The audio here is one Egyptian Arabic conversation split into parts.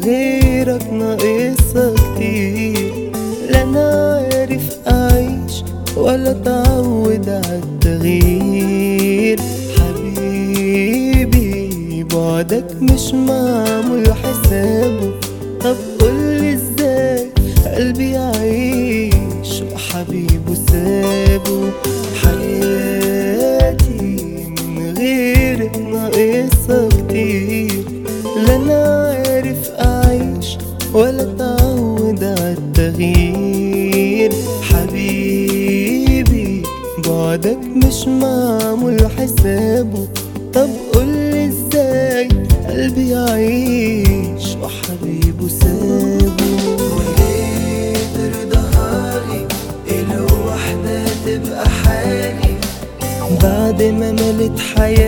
غيرك ناقصها كتير لا انا عارف اعيش ولا اتعود عالتغيير حبيبي بعدك مش معمول حسابه طب قولي ازاي قلبي يعيش وحبيبه سابه حياتي من غيرك ناقصها كتير لا انا عارف اعيش ولا اتعود عالتغيير حبيبي بعدك مش معمول حسابه طب قولي ازاي قلبي يعيش وحبيبه سابه وليه ترضاهالي الوحدة تبقى حالي بعد ما ملت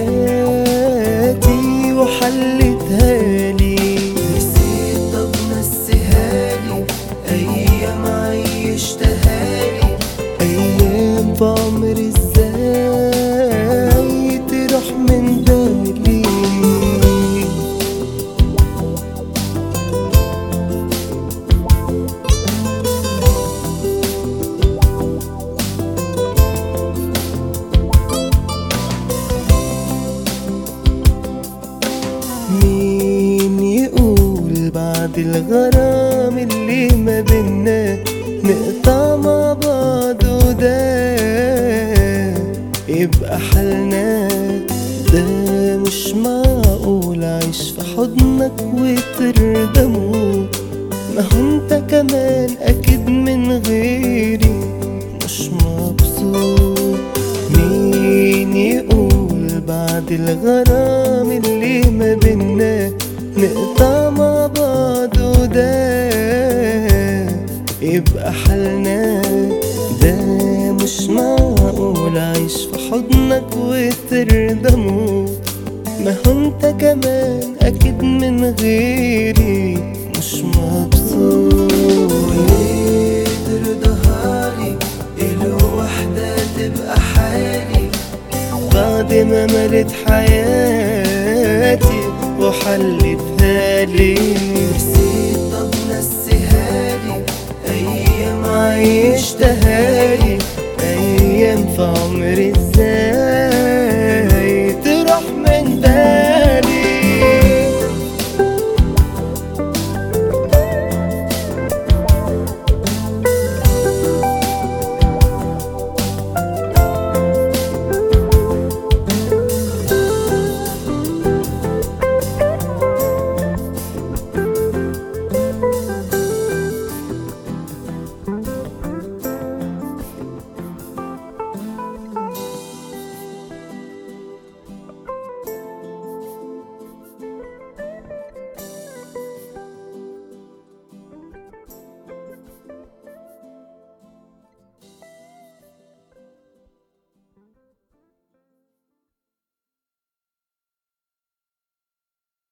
حياتي وحلتها لي نسيت طب نسيهالي ايام عيشتها لي ايام في عمري ازاي تروح من بالي مين يقول بعد الغرام اللي ما بينا نقطع مع بعض وده يبقى حالنا ده مش معقول اعيش في حضنك وترضى موت ما هو انت كمان اكيد من غيري مش مبسوط مين يقول بعد الغرام اللي ما بينا نقطع مع بعض وده يبقى حالنا ده مش معقول اعيش في حضنك وترضى موت ما هو انت كمان اكيد من غيري مش مبسوط وليه ترضاهالي الوحدة تبقى حالي بعد ما ملت حياتي وحلتها لي نسيت طب نسيهالي ايام عيشتها لي ايام في عمري ازاي